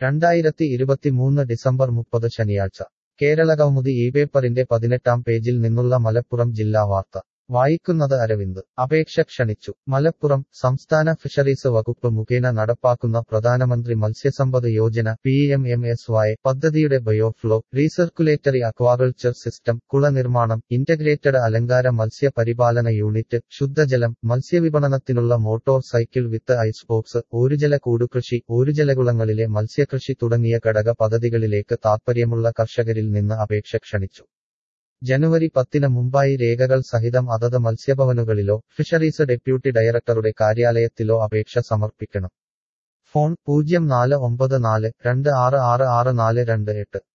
രണ്ടായിരത്തി ഇരുപത്തിമൂന്ന് ഡിസംബർ മുപ്പത് ശനിയാഴ്ച കേരളകൗമുദി ഈ പേപ്പറിന്റെ പതിനെട്ടാം പേജിൽ നിന്നുള്ള മലപ്പുറം ജില്ലാ വാർത്ത വായിക്കുന്നത് അരവിന്ദ് അപേക്ഷ ക്ഷണിച്ചു മലപ്പുറം സംസ്ഥാന ഫിഷറീസ് വകുപ്പ് മുഖേന നടപ്പാക്കുന്ന Pradhan Mantri Matsya Sampada Yojana P M M S Y പദ്ധതിയുടെ ബയോഫ്ലോ റീസർക്കുലേറ്ററി അക്വാകൾച്ചർ സിസ്റ്റം കുള നിർമ്മാണം ഇന്റഗ്രേറ്റഡ് അലങ്കാര മത്സ്യ പരിപാലന യൂണിറ്റ് ശുദ്ധജലം മത്സ്യവിപണനത്തിനുള്ള motor cycle with ice box ഓരുജല കൂടുകൃഷി ഓരുജലകുളങ്ങളിലെ മത്സ്യകൃഷി തുടങ്ങിയ ഘടക പദ്ധതികളിലേക്ക് താൽപ്പര്യമുള്ള കർഷകരിൽ നിന്ന് അപേക്ഷ ക്ഷണിച്ചു ജനുവരി പത്തിന് മുമ്പായി രേഖകൾ സഹിതം അതത് മത്സ്യഭവനുകളിലോ ഫിഷറീസ് ഡെപ്യൂട്ടി ഡയറക്ടറുടെ കാര്യാലയത്തിലോ അപേക്ഷ സമർപ്പിക്കണം ഫോൺ പൂജ്യം നാല് ഒമ്പത് നാല് രണ്ട് ആറ് ആറ് ആറ് നാല് രണ്ട് എട്ട്